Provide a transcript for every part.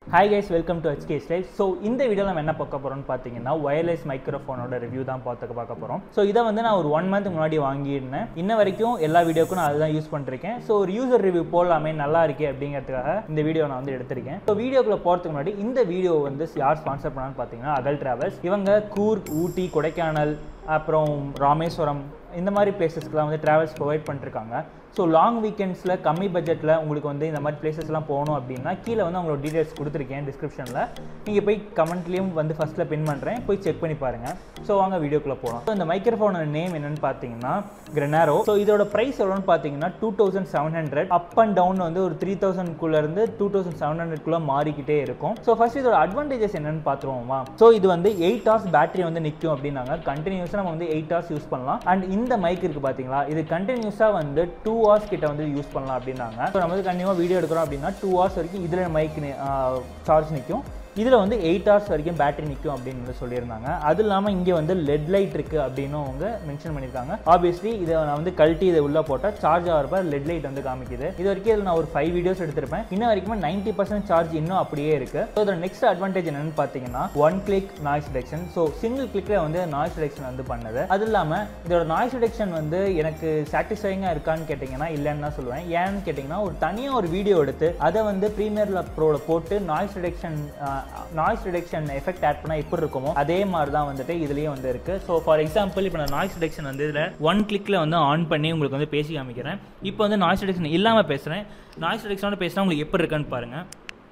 hi guys welcome to HK style so இந்த வீடியோவில் நம்ம என்ன பார்க்க போகிறோம்னு பார்த்தீங்கன்னா ஒயர்லெஸ் மைக்ரோஃபோனோட ரிவ்யூ தான் பார்த்துக்க பார்க்க போகிறோம் ஸோ இதை வந்து நான் ஒரு ஒன் மந்த் முன்னாடி வாங்கியிருந்தேன் இன்ன வரைக்கும் எல்லா வீடியோக்கும் நான் அதுதான் யூஸ் பண்ணிருக்கேன் ஸோ ஒரு யூசர் ரிவ்யூ போடலாமே நல்லா இருக்கே அப்படிங்கிறதுக்காக இந்த வீடியோ நான் வந்து எடுத்திருக்கேன் ஸோ வீடியோக்குள்ள போகிறதுக்கு முன்னாடி இந்த வீடியோ வந்து யார் ஸ்பான்சர் பண்ணான்னு பார்த்தீங்கன்னா அகல் டிராவல்ஸ் இவங்க கூர்க் ஊட்டி கொடைக்கானல் அப்புறம் ராமேஸ்வரம் இந்த மாதிரி பிளேசஸ்க்குலாம் வந்து ட்ராவல்ஸ் ப்ரொவைட் பண்ணிருக்காங்க ஸோ லாங் வீக்கெண்ட்ஸில் கம்மி பட்ஜெட்டில் உங்களுக்கு வந்து இந்த மாதிரி பிளேசஸ்லாம் போகணும் அப்படின்னா கீழே வந்து அவங்களோட டீடைல்ஸ் கொடுத்துருக்கேன் டிஸ்கிரிப்ஷனில் நீங்கள் போய் கமெண்ட்லேயும் வந்து ஃபஸ்ட்டில் பின் பண்ணுறேன் போய் செக் பண்ணி பாருங்கள் ஸோ வாங்க வீடியோக்குள்ளே போகலாம் ஸோ இந்த மைக்ரோஃபோனோட நேம் என்னென்னு பார்த்தீங்கன்னா கிரெனாரோ ஸோ இதோட ப்ரைஸ் எவ்வளோன்னு பார்த்தீங்கன்னா two thousand seven hundred up and down வந்து ஒரு த்ரீ தௌசண்ட்குள்ளேருந்து டூ தௌசண்ட் செவன் ஹண்ட்ரட்குள்ளே மாறிக்கிட்டே இருக்கும் ஸோ ஃபஸ்ட் இதோட அட்வான்டேஜஸ் என்னென்னு பார்த்துருவோமா ஸோ இது வந்து எயிட் ஹவர்ஸ் பேட்டரி வந்து நிற்கும் அப்படின்னாங்க கண்டினியூஸாக நம்ம வந்து எயிட் ஹவர்ஸ் யூஸ் பண்ணலாம் அண்ட் இந்த மைக் இருக்குது பார்த்தீங்களா இது கண்டினியூஸாக வந்து டூ ஹவர்ஸ் கிட்ட வந்து யூஸ் பண்ணலாம் அப்படின்னாங்க ஸோ நம்ம வந்து கண்டிப்பாக வீடியோ எடுக்கிறோம் அப்படின்னா டூ ஹவர்ஸ் வரைக்கும் இதில் மைக் சார்ஜ் நிற்கும் இதில் வந்து எயிட் ஹவர்ஸ் வரைக்கும் பேட்டரி நிற்கும் அப்படின்னு வந்து சொல்லியிருந்தாங்க அது இல்லாமல் இங்கே வந்து லெட் லைட் இருக்குது அப்படின்னு அவங்க மென்ஷன் பண்ணியிருக்காங்க ஆப்வியஸ்லி இதை நான் வந்து கழட்டி இதை உள்ளே போட்டால் சார்ஜ் ஆகிறப்ப லெட் லைட் வந்து காமிக்குது இது வரைக்கும் இதில் நான் ஒரு ஃபைவ் வீடியோஸ் எடுத்திருப்பேன் இன்ன வரைக்கும் நைன்ட்டி பர்சன்ட் சார்ஜ் இன்னும் அப்படியே இருக்குது ஸோ இதோட நெக்ஸ்ட் அட்வான்டேஜ் என்னன்னு பார்த்தீங்கன்னா one click noise reduction so single கிளிக்கில் வந்து நாய்ஸ் ரிடக்ஷன் வந்து பண்ணுது அது இல்லாமல் இதோட நாய்ஸ் ரிடக்ஷன் வந்து எனக்கு சாட்டிஸ்ஃபைங்காக இருக்கான்னு கேட்டிங்கன்னா இல்லைன்னு தான் சொல்லுவேன் ஏன்னு கேட்டிங்கன்னா ஒரு தனியாக ஒரு வீடியோ எடுத்து அதை வந்து ப்ரீமியரில் ப்ரோவில் போட்டு noise reduction noise reduction effect add பண்ணால் எப்படி இருக்குமோ அதே மாதிரி தான் வந்துட்டு இதுலேயும் வந்து இருக்குது ஸோ ஃபார் எக்ஸாம்பிள் இப்போ நான் நாய்ஸ் ரிடக்ஷன் வந்து இதில் ஒன் கிளிக்கில் வந்து ஆன் பண்ணி உங்களுக்கு வந்து பேசி காமிக்கிறேன் இப்போ வந்து நாய்ஸ் ரிடக்ஷன் இல்லாமல் பேசுகிறேன் நாய்ஸ் ரிடக்ஷனோட பேசினா உங்களுக்கு எப்படி இருக்குன்னு பாருங்கள்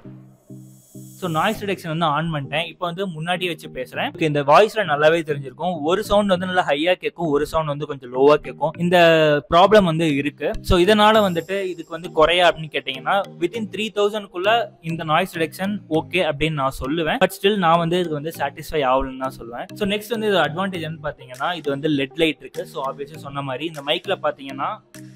ஸோ நாய்ஸ் ரிடக்ஷன் வந்து ஆன் பண்ணிட்டேன் இப்போ வந்து முன்னாடி வச்சு பேசுகிறேன் இந்த வாய்ஸில் நல்லாவே தெரிஞ்சிருக்கும் ஒரு சவுண்ட் வந்து நல்லா ஹையாக கேட்கும் ஒரு சவுண்ட் வந்து கொஞ்சம் லோவாக கேட்கும் இந்த ப்ராப்ளம் வந்து இருக்கு ஸோ இதனால வந்துட்டு இதுக்கு வந்து குறையா அப்படின்னு கேட்டிங்கன்னா வித்தின் த்ரீ தௌசண்ட்குள்ள இந்த நாய்ஸ் ரிடக்ஷன் ஓகே அப்படின்னு நான் சொல்லுவேன் பட் ஸ்டில் நான் வந்து இதுக்கு வந்து சாட்டிஸ்ஃபை ஆகலன்னு தான் சொல்லுவேன் ஸோ நெக்ஸ்ட் வந்து இது அட்வான்டேஜ் பார்த்தீங்கன்னா இது வந்து லெட் லைட் இருக்கு ஸோ ஆப்வியஸாக சொன்ன மாதிரி இந்த மைக்கில் பார்த்தீங்கன்னா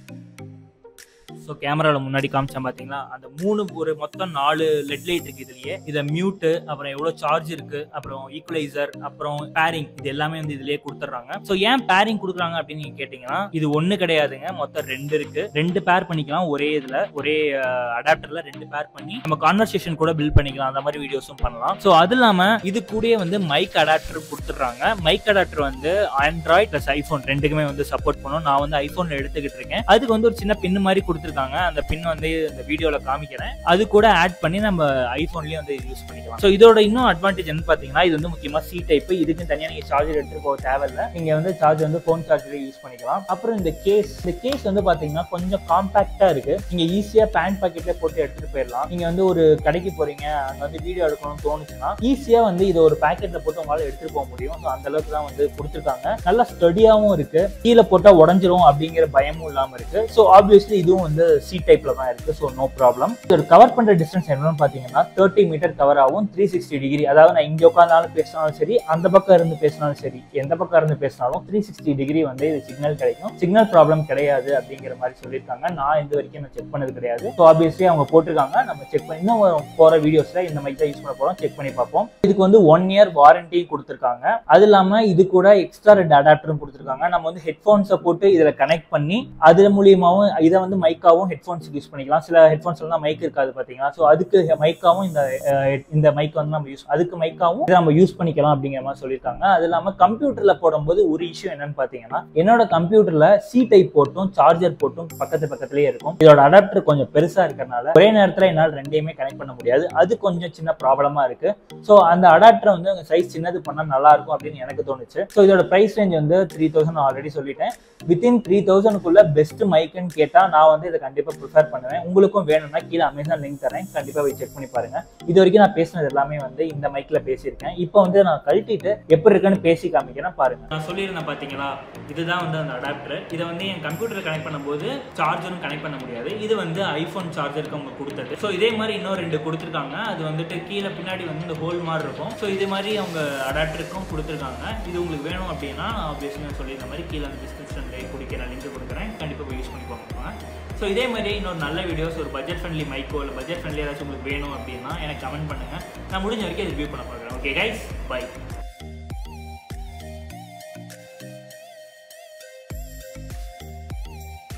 ஸோ கேமராவில் முன்னாடி காமிச்சேன் பார்த்தீங்களா அந்த மூணு ஒரு மொத்தம் நாலு லெட் லைட் இருக்கு இதுலயே இதை மியூட்டு அப்புறம் எவ்வளோ சார்ஜ் இருக்கு அப்புறம் ஈக்குவலைசர் அப்புறம் பேரிங் இது எல்லாமே வந்து இதுலயே கொடுத்துட்றாங்க ஸோ ஏன் பேரிங் கொடுக்குறாங்க அப்படின்னு நீங்க கேட்டீங்கன்னா இது ஒன்று கிடையாதுங்க மொத்தம் ரெண்டு இருக்கு ரெண்டு பேர் பண்ணிக்கலாம் ஒரே இதில் ஒரே அடாப்டர்ல ரெண்டு பேர் பண்ணி நம்ம கான்வர்சேஷன் கூட பில்ட் பண்ணிக்கலாம் அந்த மாதிரி வீடியோஸும் பண்ணலாம் ஸோ அது இல்லாமல் இது கூடயே வந்து மைக் அடாப்டர் கொடுத்துட்றாங்க மைக் அடாப்டர் வந்து ஆண்ட்ராய்ட் ப்ளஸ் ஐஃபோன் ரெண்டுக்குமே வந்து சப்போர்ட் பண்ணும் நான் வந்து ஐஃபோன்ல எடுத்துக்கிட்டு இருக்கேன் அதுக்கு வந்து ஒரு சின்ன பின் மாதிரி கொடுத்துருக்காங்க அந்த பின் வந்து இந்த வீடியோல காமிக்கிறேன் அது கூட ஆட் பண்ணி நம்ம ஐபோன்லயும் வந்து யூஸ் பண்ணிக்கலாம் ஸோ இதோட இன்னும் அட்வான்டேஜ் என்ன பாத்தீங்கன்னா இது வந்து முக்கியமா சி டைப் இதுக்கு தனியாக நீங்க சார்ஜர் எடுத்துட்டு போக தேவையில்ல நீங்க வந்து சார்ஜ் வந்து ஃபோன் சார்ஜர் யூஸ் பண்ணிக்கலாம் அப்புறம் இந்த கேஸ் இந்த கேஸ் வந்து பாத்தீங்கன்னா கொஞ்சம் காம்பாக்டா இருக்கு நீங்க ஈஸியா பேண்ட் பாக்கெட்ல போட்டு எடுத்துட்டு போயிடலாம் நீங்க வந்து ஒரு கடைக்கு போறீங்க அங்க வந்து வீடியோ எடுக்கணும்னு தோணுச்சுன்னா ஈஸியா வந்து இதை ஒரு பேக்கெட்ல போட்டு உங்களால எடுத்துட்டு போக முடியும் ஸோ அந்த அளவுக்கு தான் வந்து கொடுத்துருக்காங்க நல்லா ஸ்டடியாவும் இருக்கு கீழே போட்டா உடஞ்சிரும் அப்படிங்கிற பயமும் இல்லாம இருக்கு ஸோ ஆப்வியஸ்லி இதுவும் வந்து சி டைப்ல தான் இருக்கு ஸோ நோ ப்ராப்ளம் இது கவர் பண்ற டிஸ்டன்ஸ் என்னன்னு பாத்தீங்கன்னா தேர்ட்டி மீட்டர் கவர் ஆகும் த்ரீ சிக்ஸ்டி டிகிரி அதாவது நான் இங்க உட்காந்தாலும் பேசினாலும் சரி அந்த பக்கம் இருந்து பேசினாலும் சரி எந்த பக்கம் இருந்து பேசினாலும் த்ரீ சிக்ஸ்டி டிகிரி வந்து இது சிக்னல் கிடைக்கும் சிக்னல் ப்ராப்ளம் கிடையாது அப்படிங்கிற மாதிரி சொல்லியிருக்காங்க நான் இந்த வரைக்கும் நான் செக் பண்ணது கிடையாது ஸோ ஆப்வியஸ்லி அவங்க போட்டிருக்காங்க நம்ம செக் பண்ணி இன்னும் போற வீடியோஸ்ல இந்த மாதிரி தான் யூஸ் பண்ண போறோம் செக் பண்ணி பார்ப்போம் இதுக்கு வந்து ஒன் இயர் வாரண்டி கொடுத்துருக்காங்க அது இல்லாம இது கூட எக்ஸ்ட்ரா ரெண்டு அடாப்டரும் கொடுத்துருக்காங்க நம்ம வந்து ஹெட்ஃபோன்ஸை போட்டு இதுல கனெக்ட் பண்ணி அது மூலியமாவும் இதை வந்து மைக்காவும் ஹெட்ஃபோன்ஸுக்கு யூஸ் பண்ணிக்கலாம் சில ஹெட்ஃபோன்ஸ் எல்லாம் மைக் இருக்காது பாத்தீங்களா ஸோ அதுக்கு மைக்காவும் இந்த அஹ், இந்த மைக் வந்து நம்ம யூஸ் அதுக்கு மைக்காவும் இதை நம்ம யூஸ் பண்ணிக்கலாம் அப்படிங்கிற மாதிரி சொல்லியிருக்காங்க அது இல்லாம கம்ப்யூட்டர்ல போடும்போது ஒரு இஷ்யூ என்னன்னு பாத்தீங்கன்னா என்னோட கம்ப்யூட்டர்ல சி டைப் போட்டும் சார்ஜர் போட்டும் பக்கத்து பக்கத்துலயே இருக்கும் இதோட அடாப்டர் கொஞ்சம் பெருசா இருக்கறனால ஒரே நேரத்துல என்னால் ரெண்டையுமே கனெக்ட் பண்ண முடியாது அது கொஞ்சம் சின்ன ப்ராப்ளமா இருக்கு ஸோ அந்த அடாப்டரை வந்து உங்க சைஸ் சின்னது பண்ணா நல்லா இருக்கும் அப்படின்னு எனக்கு தோணுச்சு ஸோ இதோட பிரைஸ் ரேஞ்ச் வந்து த்ரீ தௌசண்ட் ஆல்ரெடி சொல்லிட்டேன் வித்தின் த்ரீ தௌசண்ட்குள்ள பெஸ்ட் மைக்குன்னு கேட்டா நான் வந்து இதை கண்டிப்பா ப்ரிஃபர் பண்ணுவேன் உங்களுக்கும் வேணும்னா கீழே அமேசான் லிங்க் தரேன் கண்டிப்பா போய் செக் பண்ணி பாருங்க இது வரைக்கும் நான் பேசினது எல்லாமே வந்து இந்த மைக்ல பேசியிருக்கேன் இப்போ வந்து நான் கழட்டிட்டு எப்படி இருக்குன்னு பேசி காமிக்கிறேன் பாருங்க நான் சொல்லியிருந்தேன் பாத்தீங்களா இதுதான் வந்து அந்த அடாப்டர் இதை வந்து என் கம்ப்யூட்டர் கனெக்ட் பண்ணும்போது சார்ஜரும் கனெக்ட் பண்ண முடியாது இது வந்து ஐபோன் சார்ஜருக்கு அவங்க கொடுத்தது ஸோ இதே மாதிரி இன்னும் ரெண்டு கொடுத்துருக்காங்க அது வந்துட்டு கீழே பின்னாடி வந்து இந்த ஹோல் மாதிரி இருக்கும் ஸோ இது மாதிரி அவங்க அடாப்டருக்கும் கொடுத்துருக்காங்க இது உங்களுக்கு வேணும் அப்படின்னா ஆப்வியஸ்லி நான் சொல்லியிருந்த மாதிரி கீழே அந்த டிஸ்கிரிப்ஷன்லேயே குடிக்கிற லிங்க் கொடுக்குறேன் கண்டிப்பாக போய் யூஸ் பண்ணி பார்ப்போம் ஸோ இதே மாதிரி இன்னொரு நல்ல வீடியோஸ் ஒரு பட்ஜெட் ஃப்ரெண்ட்லி மைக்கோ இல்லை பட்ஜெட் ஃப்ரெண்ட்லி ஏதாச்சும் உங்களுக்கு வேணும் அப்படின்னா எனக்கு கமெண்ட் பண்ணுங்கள் நான் முடிஞ்ச வரைக்கும் இது ரிவ்யூ பண்ண பார்க்குறேன் ஓகே கைஸ் பை